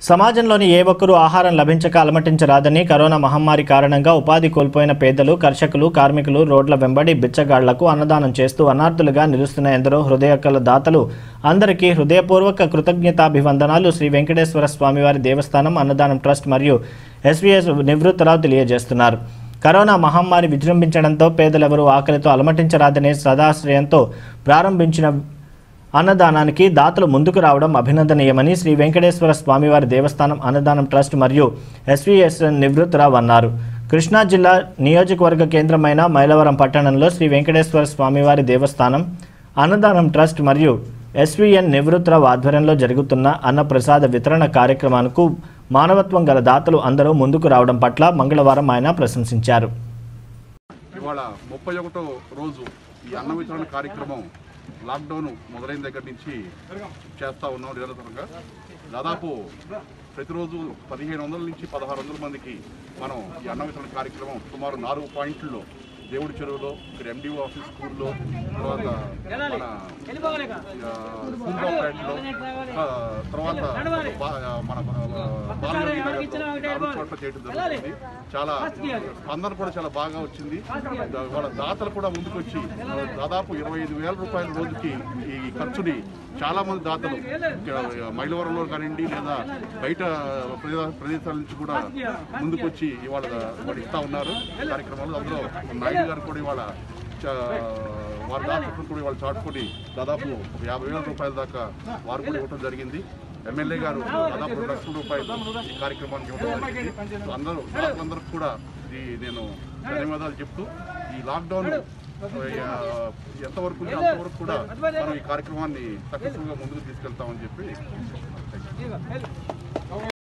సమాజంలోని ఏ ఒక్కరూ ఆహారం లభించక అలమటించరాదని కరోనా మహమ్మారి కారణంగా ఉపాధి కోల్పోయిన పేదలు కర్షకులు కార్మికులు రోడ్ల వెంబడి బిచ్చగాళ్లకు అన్నదానం చేస్తూ అనార్థులుగా నిలుస్తున్న ఎందరో హృదయకల దాతలు అందరికీ హృదయపూర్వక కృతజ్ఞతాభివందనాలు శ్రీ వెంకటేశ్వర స్వామివారి దేవస్థానం అన్నదానం ట్రస్ట్ మరియు ఎస్వీఎస్ నివృత్తరావు తెలియజేస్తున్నారు కరోనా మహమ్మారి విజృంభించడంతో పేదలెవరూ ఆకలితో అలమటించరాదనే సదాశ్రయంతో ప్రారంభించిన అన్నదానానికి దాతలు ముందుకు రావడం అభినందనీయమని శ్రీ వెంకటేశ్వర స్వామివారి దేవస్థానం అన్నదానం ట్రస్ట్ మరియు ఎస్వీఎస్ నివృత్తరావు అన్నారు కృష్ణా జిల్లా నియోజకవర్గ కేంద్రమైన మైలవరం పట్టణంలో శ్రీ వెంకటేశ్వర స్వామివారి దేవస్థానం అన్నదానం ట్రస్ట్ మరియు ఎస్వీఎన్ నివృత్తరావు ఆధ్వర్యంలో జరుగుతున్న అన్నప్రసాద వితరణ కార్యక్రమానికి మానవత్వం గల దాతలు అందరూ ముందుకు రావడం పట్ల మంగళవారం ఆయన ప్రశంసించారు ఇవాళ ముప్పై ఒకటో రోజు ఈ అన్న వితరణ కార్యక్రమం లాక్డౌన్ మొదలైన దగ్గర నుంచి చేస్తూ ఉన్నాం నిరంతరంగా దాదాపు ప్రతిరోజు పదిహేను వందల నుంచి పదహారు వందల మందికి మనం ఈ అన్న వితరణ కార్యక్రమం సుమారు నాలుగు పాయింట్లలో దేవుడి చెరువులో ఇక్కడ ఎండిఓ ఆఫీస్ స్కూల్లో తర్వాత మన ఆ, స్కూల్ కాంప్లెక్స్లో ఆ, తర్వాత బా- ఆ, మన ఆ, బాలయోగి నగర్లో నాలుగు చోట్ల చేయడం జరుగుతుంది చాలా స్పందన కూడా చాలా బాగా వచ్చింది వాళ్ళ దాతలు కూడా ముందుకొచ్చి దాదాపు ఇరవై ఐదు వేల రూపాయల రోజుకి ఈ ఖర్చుని చాలా మంది దాతలు ఇక్కడ మైలవరంలో కానివ్వండి లేదా బయట ప్రదే- ప్రదేశాల నుంచి కూడా ముందుకొచ్చి ఇవాళ ఇవాళ ఇస్తా ఉన్నారు కార్యక్రమాలు అందులో నాయుడు గారు కూడా ఇవాళ చ- వారి దాతలు కూడా ఇవాళ చాటుకొని దాదాపు ఒక యాభై వేల రూపాయల దాకా వారు కూడా ఇవ్వడం జరిగింది ఎమ్మెల్యే గారు దాదాపు రెండు లక్షల రూపాయలు ఈ కార్యక్రమానికి ఇవ్వడం జరిగింది సో అందరూ దాతలందరికీ కూడా ఇది నేను ధన్యవాదాలు చెప్తూ ఈ లాక్డౌన్ ఆ, ఎంతవరకు ఉందో అంతవరకు కూడా మనం ఈ కార్యక్రమాన్ని సక్సెస్ఫుల్గా ముందుకు తీసుకెళ్తామని చెప్పి